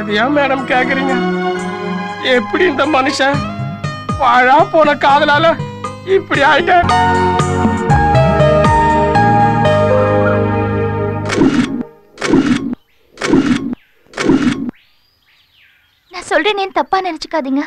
அது ஏன் மேடம் கேக்குறீங்க எப்படி இந்த மனுஷன் வாழா போன காதலால இப்படி ஆயிட்டான் நான் சொல்றேனேன்னு தப்பா நினைச்சுக்காதீங்க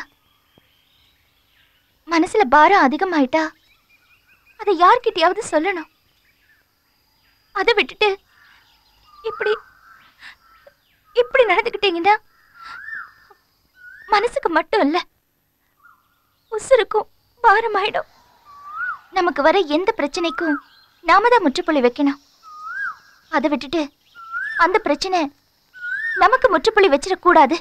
மனசுல பாரம் அதிகமாயிட்டா அதை யார்கிட்டயாவது சொல்லணும் அதை விட்டுட்டு இப்படி இப்படி நடந்துக்கிட்டீங்கன்னா மனசுக்கு மட்டும் இல்ல உசுருக்கும் பாரமாயிடும் நமக்கு வர எந்த பிரச்சனைக்கும் நாம தான் முற்றுப்புள்ளி வைக்கணும் அதை விட்டுட்டு அந்த பிரச்சனை நமக்கு முற்றுப்புள்ளி வச்சிடக்கூடாது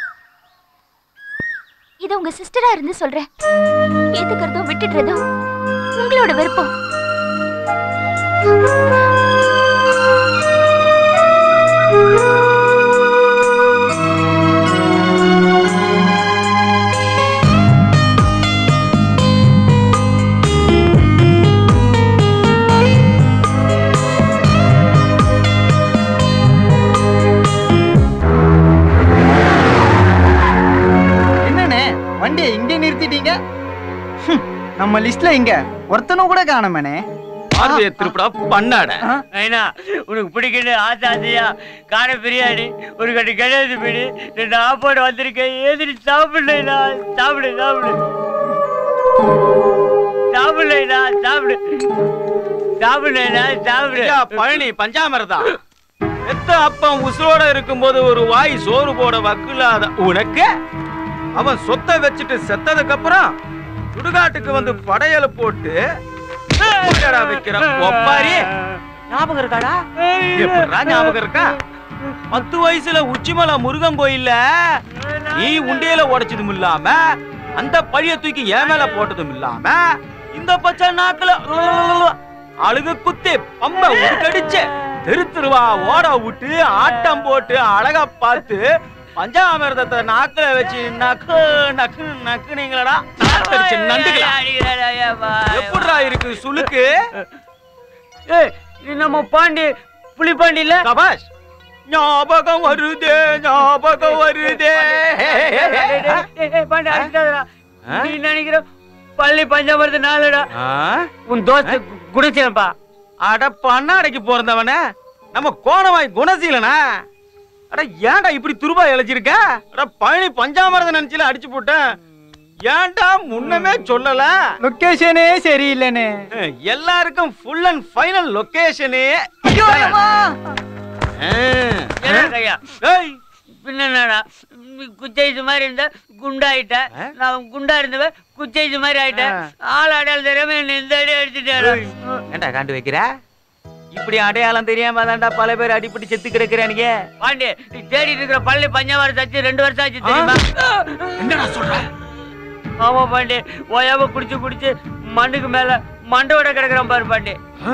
இது உங்க சிஸ்டரா இருந்து சொல்றேன் ஏத்துக்கிறதும் விட்டுடுறதும் உங்களோட விருப்பம் என்னண்ணே வண்டியை இங்கே நிறுத்திட்டீங்க ஹம், நம்ம லிஸ்ட்ல இங்க ஒருத்தனும் கூட காணமேனே பார்வையை திருப்படா பண்ணாட ஐயா உனக்கு பிடிக்குது ஆசை ஆசையா கார பிரியாணி ஒரு கட்டு கிடையாது பிடி ரெண்டு ஆப்பாடு வந்திருக்கேன் ஏதிரி சாப்பிடலைண்ணா சாப்பிடு சாப்பிடு சாப்பிடலைண்ணா சாப்பிடு சாப்பிடலைண்ணா சாப்பிடு ஐயா, பழனி பஞ்சாமிரதா எத்த அப்பன் உசுரோட இருக்கும்போது ஒரு வாய் சோறு போட வக்கில்லாத உனக்கு அவன் சொத்தை வச்சுட்டு செத்ததுக்கு அப்புறம் சுடுகாட்டுக்கு வந்து படையல போட்டு பூஜைடா வைக்கிற ஒப்பாரி ஞாபகம் இருக்காடா எப்படிடா ஞாபகம் இருக்கா பத்து வயசுல உச்சிமலை முருகன் கோயில்ல நீ உண்டியல உடைச்சதும் இல்லாம அந்த பழிய தூக்கி என் மேல போட்டதும் இல்லாம இந்த பச்சை நாக்குல அழுகு குத்தி பம்ப உடுக்கடிச்சு தெரு தெருவா ஓட விட்டு ஆட்டம் போட்டு அழகா பார்த்து பஞ்சாமிரதத்தை நாக்குல வச்சு நக்கு நக்கு நக்குனீங்களடா நாத்தடிச்ச நண்டுகளா எப்படிடா இருக்கு சுளுக்கு ஏய் இது நம்ம பாண்டி புலி பாண்டியில கபாஷ் ஞாபகம் வருதே ஞாபகம் வருதே பாண்டி அடிக்காதடா நீ நினைக்கிற பள்ளி பஞ்சாமிரத்து நாளுடா உன் தோஸ்து குடிச்சேன்ப்பா அட பண்ணாடைக்கு பிறந்தவன நம்ம கோணவாய் குணசீலனா அட ஏன்டா இப்படி துருபா இழைச்சிருக்க அட பழனி பஞ்சாமிரதம் நினைச்சுல அடிச்சு போட்டேன் ஏன்டா முன்னமே சொல்லல லொக்கேஷனே சரியில்லைண்ணே எல்லாருக்கும் ஃபுல் அண்ட் ஃபைனல் லொகேஷனே கையா பின்னடா குச்சைஸ் மாதிரி இருந்த குண்டாயிட்ட நான் குண்டா இருந்தவன் குச்சைஸ் மாதிரி ஆயிட்டேன் ஆள் அடையாளம் தெரியாம என்ன இந்த அடி அடிச்சுட்டாடா ஏன்டா காண்டு வைக்கிற இப்படி அடையாளம் தெரியாம தான்டா பல பேர் அடிபட்டு செத்து கிடக்குறானுங்க பாண்டி நீ தேடிட்டு இருக்கிற பள்ளி பஞ்சாமிரத்து ஆச்சு ரெண்டு வருஷம் ஆச்சு தெரியுமா என்னடா சொல்ற ஆமா பாண்டி ஓயாம குடிச்சு குடிச்சு மண்ணுக்கு மேல மண்டோட கிடக்குறான் பாரு பாண்டி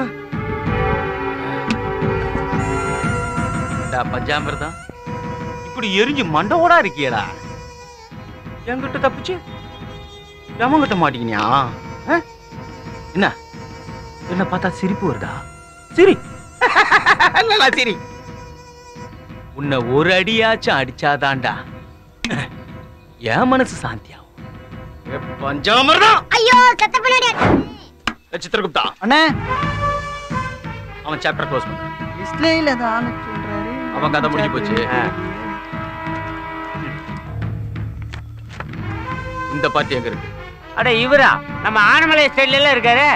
ஏண்டா பஞ்சாமிர்தம் இப்படி எரிஞ்சு மண்டவோடா இருக்கியடா என்கிட்ட தப்பிச்சு எவங்கிட்ட மாட்டீங்கயா என்ன என்ன பார்த்தா சிரிப்பு வருதா சிரி நல்லா சிரி உன்னை ஒரு அடியாச்சும் அடிச்சாதான்டா என் மனசு சாந்தியாகும் ஏ பஞ்சாமிர்தம் ஐயோ சத்த பின்னாடி ஏ சித்திரகுப்தா அண்ணே அவன் சாப்டர் க்ளோஸ் பண்ண லிஸ்ட்ல இல்ல தான் சொல்றாரு அவன் கதை முடிஞ்சு போச்சு இந்த பார்ட்டி எங்க இருக்கு அட இவரா நம்ம ஆனமலை ஸ்டைல்ல எல்லாம் இருக்காரு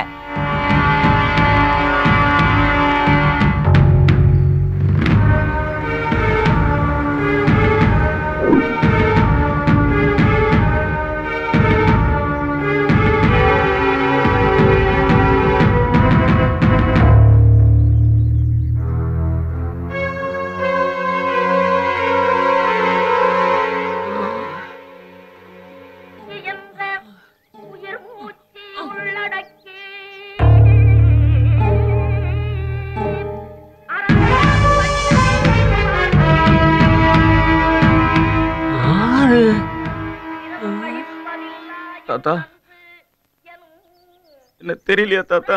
தாத்தா என்ன தெரியலையா தாத்தா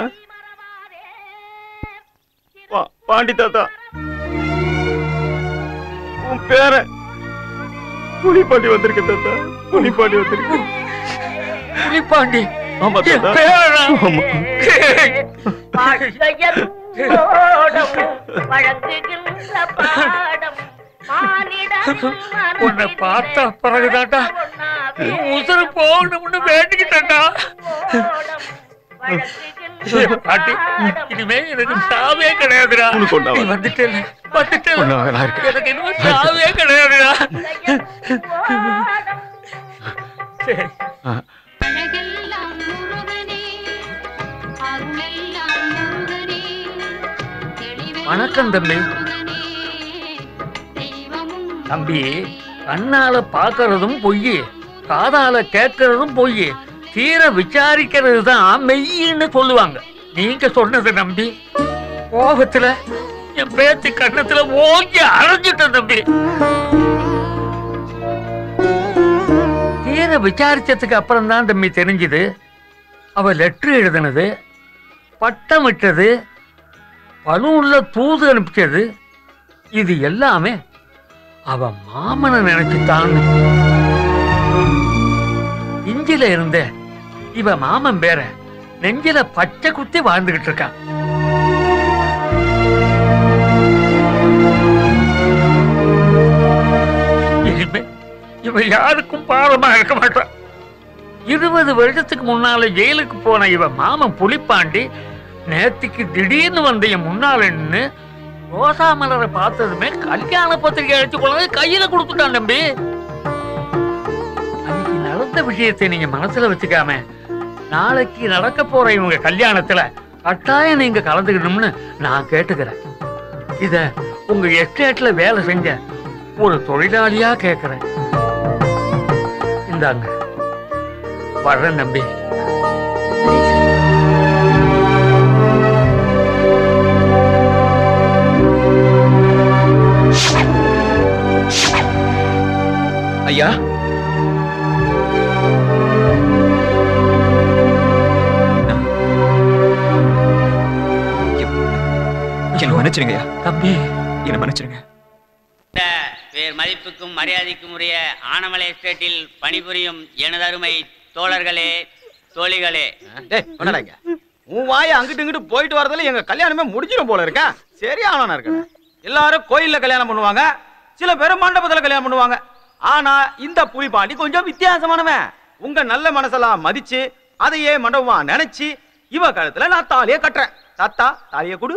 பா- பாண்டி தாத்தா உன் பேர புலிப்பாண்டி வந்திருக்கு தாத்தா புலிப்பாண்டி வந்திருக்கு புலிப்பாண்டி ஆமா என் தாத்தா பேரனா? ஆமா. உன்னை பார்த்த பிறகுதான்டா உன் உசுறு போகணும்னு வேண்டிக்கிட்டேன்டா என் பாட்டி இனிமே எனக்கு சாவே கிடையாதுடா உனக்கு ஒண்ணா நீ வந்துட்டேல வந்துட்டேல ஒண்ணா நான் இருக்கேன். எனக்கு இனிமே சாவே கிடையாதுடா சரி அழகெல்லாம் முருகனே அருளெல்லாம் முருகனே தெளிவெல்லாம் வணக்கம் தம்பி. முருகனே தெய்வமும் தம்பி கண்ணால பாக்குறதும் பொய் காதால கேட்கறதும் பொய் தீர விசாரிக்கிறது தான் மெய்யின்னு சொல்லுவாங்க நீங்க சொன்னதை நம்பி கோபத்துல என் பேச்சு கண்ணத்துல ஓங்கி அரைஞ்சிட்டேன் தம்பி தீர விசாரிச்சதுக்கு அப்புறம் தான் தம்பி தெரிஞ்சுது அவ லெட்டர் எழுதுனது பட்டம் விட்டது பலூன்ல தூது அனுப்பிச்சது இது எல்லாமே அவ மாமனை நினைச்சுட்டான்னு இஞ்சில இருந்த இவ மாமன் பேர நெஞ்சில பச்சை குத்தி வாழ்ந்துகிட்டு இருக்கான் இனிமே இவ யாருக்கும் பாரமா இருக்க மாட்டான் இருபது வருஷத்துக்கு முன்னால ஜெயிலுக்கு போன இவ மாமன் புலிப்பாண்டி நேத்திக்கு திடீர்னு வந்த என் முன்னால நின்னு ரோசா மலரை பார்த்ததுமே கல்யாண பத்திரிகை அழைச்சு கொண்டு கையில கொடுத்துட்டான் தம்பி அன்னைக்கு நடந்த விஷயத்தை நீங்க மனசுல வச்சுக்காம நாளைக்கு நடக்க போற இவங்க கல்யாணத்துல கட்டாயம் நீங்க கலந்துக்கணும்னு நான் கேட்டுக்கிறேன் இத உங்க எஸ்டேட்ல வேலை செஞ்ச ஒரு தொழிலாளியா கேக்குறேன் இந்தாங்க வர்றேன் தம்பி ஐயா என்ன மன்னிச்சிருங்க ஐயா தம்பி என்ன மன்னிச்சிருங்க இந்த வேறு மதிப்புக்கும் மரியாதைக்கும் உரிய ஆனமலை எஸ்டேட்டில் பணிபுரியும் எனதருமை தோழர்களே தோழிகளே டேய் கொண்டாடாங்க உன் வாயை அங்கிட்டு இங்கிட்டு போயிட்டு வரதுல எங்க கல்யாணமே முடிஞ்சிடும் போல இருக்கா சரியானவனா இருக்க எல்லாரும் கோயில்ல கல்யாணம் பண்ணுவாங்க சில பேர் மண்டபத்துல கல்யாணம் பண்ணுவாங்க ஆனா இந்த புலிபாண்டி கொஞ்சம் வித்தியாசமானவன் உங்க நல்ல மனசெல்லாம் மதிச்சு அதையே மண்டபமா நினைச்சு இவ கழுத்துல நான் தாலிய கட்டுறேன் தாத்தா தாலிய கொடு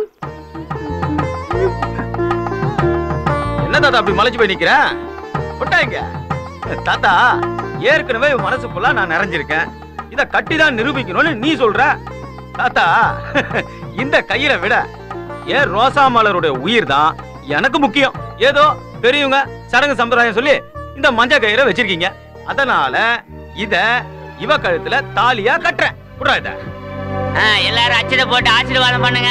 என்ன தாத்தா அப்படி மலைச்சு போய் நிக்கிற கொட்டாங்க தாத்தா ஏற்கனவே இவன் மனசு ஃபுல்லா நான் நிறைஞ்சிருக்கேன் இத கட்டி தான் நிரூபிக்கணும்னு நீ சொல்ற தாத்தா இந்த கையில விட ஏன் ரோசா மலருடைய உயிர் தான் எனக்கு முக்கியம் ஏதோ பெரியவங்க சடங்கு சம்பிரதாயம் சொல்லி இந்த மஞ்ச கயிறை வச்சிருக்கீங்க அதனால இத இவ கழுத்துல தாலியா கட்டுறேன் புடுறா இத ஆ, எல்லாரும் அச்சதை போட்டு ஆசீர்வாதம் பண்ணுங்க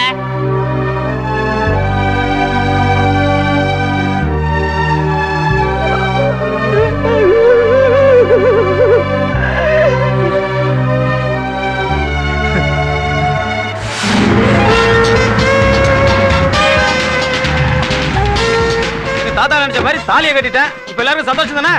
எங்க தாத்தா நினைச்ச மாதிரி தாலியை கட்டிட்டேன் இப்ப எல்லாருக்கும் சந்தோஷம் தானே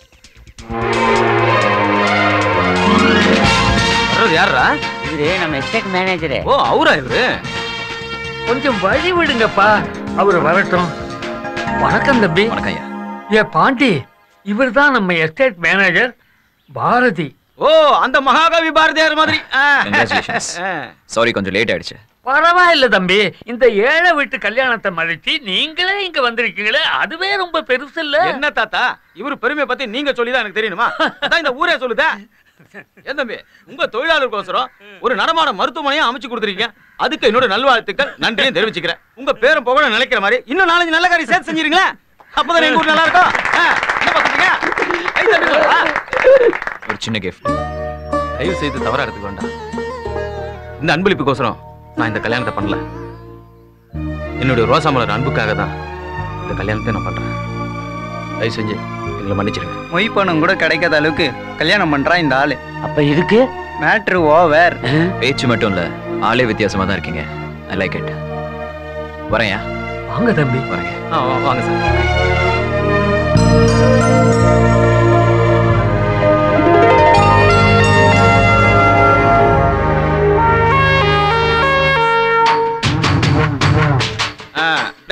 வர்றது யாரா இவரு நம்ம எஸ்டேட் மேனேஜரு ஓ அவரா இவரு கொஞ்சம் வழி விடுங்கப்பா அவர் வரட்டும் வணக்கம் தம்பி வணக்கம் ஐயா ஏ பாண்டி இவர்தான் நம்ம எஸ்டேட் மேனேஜர் பாரதி ஓ அந்த மகாகவி பாரதியார் மாதிரி ஆ. Congratulations. ஆ. சாரி கொஞ்சம் லேட் ஆயிடுச்சு பரவாயில்ல தம்பி இந்த ஏழை வீட்டு கல்யாணத்தை மதிச்சு நீங்களே இங்க வந்திருக்கீங்களே அதுவே ரொம்ப பெருசு இல்ல என்ன தாத்தா இவரு பெருமையை பத்தி நீங்க சொல்லிதான் எனக்கு தெரியணுமா அதான் இந்த ஊரே சொல்லுதே ஏன் தம்பி உங்க தொழிலாளருக்கோசரம் ஒரு நடமான மருத்துவமனையும் அமைச்சு கொடுத்துருக்கீங்க அதுக்கு என்னோட நல்வாழ்த்துக்கள் நன்றியும் தெரிவிச்சுக்கிறேன் உங்க பேரும் புகழ நினைக்கிற மாதிரி இன்னும் நாலஞ்சு நல்ல காரியம் சேர்த்து செஞ்சிருங்களேன் அப்பதான் எங்க ஊர் நல்லா இருக்கும் ஆ, என்ன பாத்துறீங்க கை தட்டுங்களா? ஒரு சின்ன கிஃப்ட் தயவு செய்து தவறா எடுத்துக்க வேண்டாம் இந்த அன்பளிப்புக்கோசரம் நான் இந்த கல்யாணத்தை பண்ணல என்னுடைய ரோசாமலர் அன்புக்காக தான் இந்த கல்யாணத்தை நான் பண்றேன் தயவு செஞ்சு எங்களை மன்னிச்சிருங்க மொய் பணம் கூட கிடைக்காத அளவுக்கு கல்யாணம் பண்றான் இந்த ஆளு அப்ப இதுக்கு மேட்ரு ஓவர் பேச்சு மட்டும் இல்ல ஆளே வித்தியாசமா தான் இருக்கீங்க ஐ லைக் இட் வரேன்யா வாங்க தம்பி வரேங்க ஆ, வா- வாங்க சார்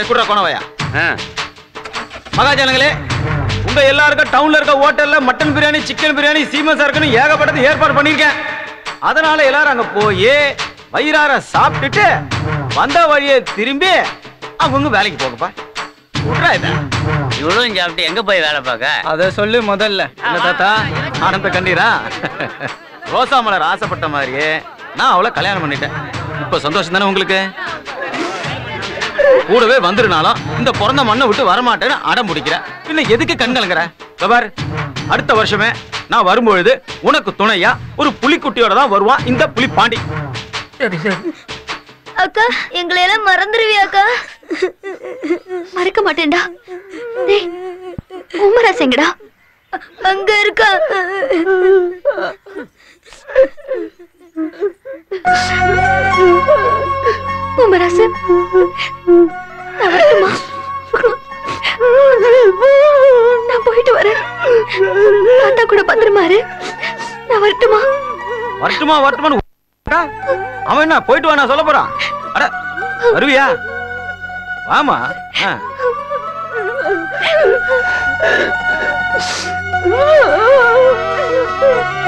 குடுற கொணவையா மகாஜனங்களே உங்க எல்லாருக்கும் டவுன்ல இருக்க ஹோட்டல்ல மட்டன் பிரியாணி சிக்கன் பிரியாணி சீம சரக்குன்னு ஏகப்பட்டது ஏற்பாடு பண்ணிருக்கேன் அதனால எல்லாரும் அங்க போய் வயிறார சாப்பிட்டுட்டு வந்த வழியை திரும்பி அவங்க வேலைக்கு போகப்பா விட்றா இதை இவ்வளவும் சாப்பிட்டு எங்க போய் வேலை பார்க்க அத சொல்லு முதல்ல என்ன தாத்தா ஆனந்த கண்டீரா ரோசா மலர் ஆசைப்பட்ட மாதிரியே நான் அவளை கல்யாணம் பண்ணிட்டேன் இப்ப சந்தோஷம் தானே உங்களுக்கு கூடவே வந்துருனாலும் இந்த பிறந்த மண்ணை விட்டு வரமாட்டேன்னு அடம் பிடிக்கிற பின்ன எதுக்கு கண் கலங்குற இதோ பாரு அடுத்த வருஷமே நான் வரும்பொழுது உனக்கு துணையா ஒரு புலிக்குட்டியோட தான் வருவான் இந்த புலி பாண்டி சரி சரி அக்கா எங்களை எல்லாம் மறந்துடுவியா அக்கா மறக்க மாட்டேன்டா டேய் உமராஸ் எங்கடா அங்க இருக்கா உமராசு நான் வரட்டுமா நான் போயிட்டு வரேன் தாத்தா கூட பத்திரமா இரு நான் வரட்டுமா வரட்டுமா வரட்டுமான்னு அடா, அவன் என்ன போயிட்டு வா நான் சொல்ல போறான் அட வருவியா வாமா ஆ. Oh